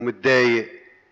متضايق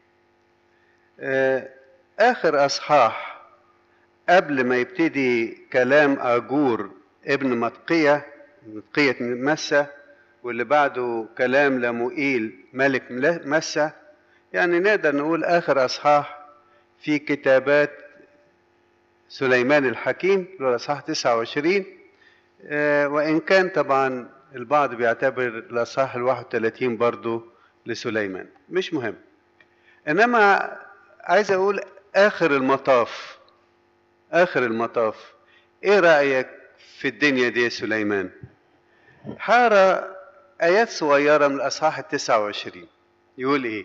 آه، آخر أصحاح قبل ما يبتدي كلام آجور ابن متقية متقية مسة واللي بعده كلام لموئيل ملك مسة يعني نقدر نقول آخر أصحاح في كتابات سليمان الحكيم اللي هو الأصحاح 29 آه، وإن كان طبعا البعض بيعتبر الأصحاح ال 31 برضه لسليمان مش مهم إنما عايز أقول آخر المطاف آخر المطاف إيه رأيك في الدنيا دي يا سليمان؟ حارة آيات صغيرة من الأصحاح التسعة وعشرين يقول إيه؟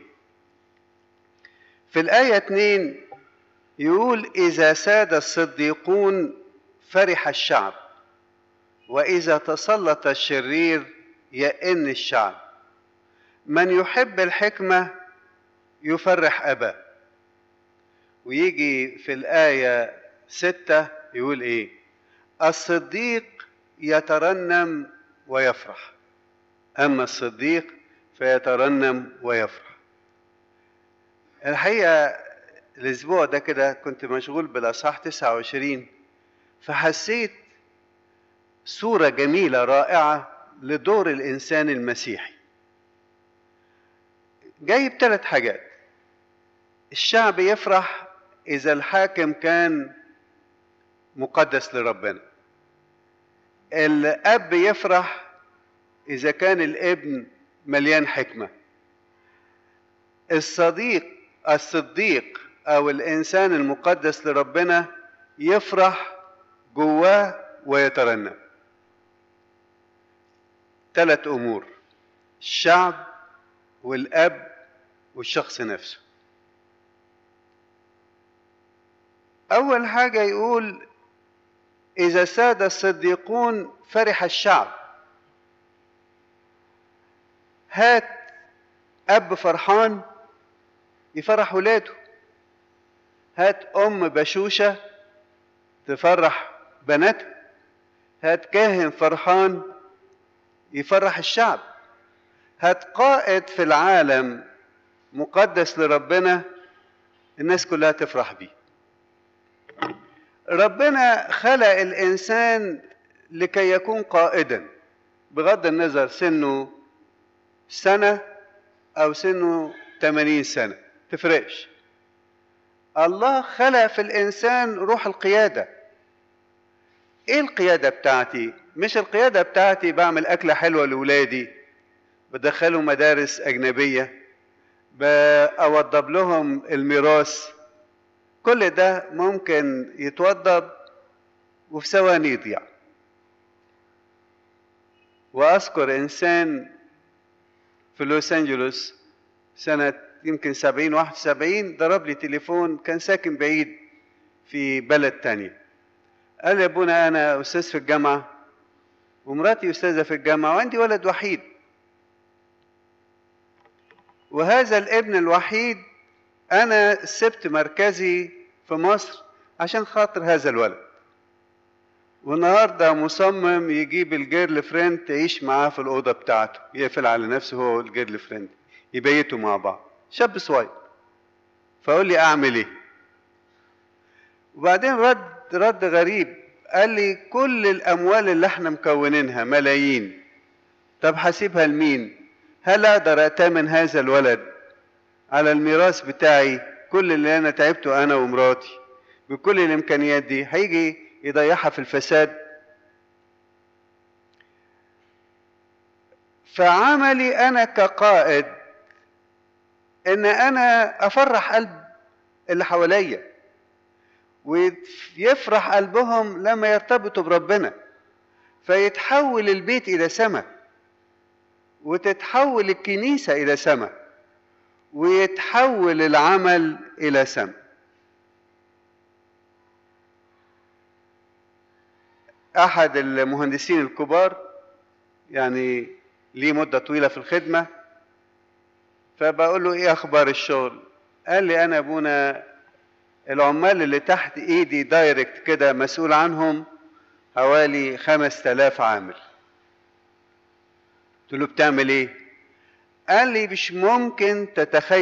في الآية اتنين يقول إذا ساد الصديقون فرح الشعب وإذا تسلط الشرير يئن الشعب من يحب الحكمة يفرح أباه ويجي في الآية ستة يقول إيه الصديق يترنم ويفرح أما الصديق فيترنم ويفرح الحقيقة الأسبوع ده كده كنت مشغول بالأصحاح 29 فحسيت صورة جميلة رائعة لدور الإنسان المسيحي جايب ثلاث حاجات الشعب يفرح إذا الحاكم كان مقدس لربنا الأب يفرح إذا كان الابن مليان حكمة الصديق الصديق أو الإنسان المقدس لربنا يفرح جواه ويترنم ثلاث أمور الشعب والأب والشخص نفسه أول حاجة يقول إذا ساد الصديقون فرح الشعب هات أب فرحان يفرح ولاده هات أم بشوشة تفرح بناتها هات كاهن فرحان يفرح الشعب هات قائد في العالم مقدس لربنا الناس كلها تفرح بيه ربنا خلق الإنسان لكي يكون قائدا بغض النظر سنه سنة أو سنه 80 سنة تفرقش الله خلق في الإنسان روح القيادة إيه القيادة بتاعتي؟ مش القيادة بتاعتي بعمل أكلة حلوة لولادي بدخلهم مدارس أجنبية بأوضب لهم الميراث كل ده ممكن يتوضب وفي ثواني يضيع وأذكر إنسان في لوس أنجلوس سنة يمكن سبعين واحد وسبعين ضرب لي تليفون كان ساكن بعيد في بلد تانية قال لي يا ابونا أنا أستاذ في الجامعة ومراتي أستاذة في الجامعة وعندي ولد وحيد وهذا الابن الوحيد أنا سبت مركزي في مصر عشان خاطر هذا الولد والنهارده مصمم يجيب الجيرل فريند تعيش معاه في الأوضة بتاعته يقفل على نفسه هو والجيرل فريند يبيتوا مع بعض شاب صغير فأقول لي أعمل إيه وبعدين رد رد غريب قال لي كل الأموال اللي احنا مكونينها ملايين طب هسيبها لمين؟ هل أقدر أتامن هذا الولد على الميراث بتاعي كل اللي أنا تعبته أنا ومراتي بكل الإمكانيات دي هيجي يضيعها في الفساد فعملي أنا كقائد إن أنا أفرح قلب اللي حواليا ويفرح قلبهم لما يرتبطوا بربنا فيتحول البيت إلى سماء وتتحول الكنيسة إلى سماء ويتحول العمل إلى سماء أحد المهندسين الكبار يعني ليه مدة طويلة في الخدمة فبقول له إيه أخبار الشغل؟ قال لي أنا أبونا العمال اللي تحت إيدي دايركت كده مسؤول عنهم حوالي خمس تلاف عامل قلت له بتعمل إيه؟ قال لي مش ممكن تتخيل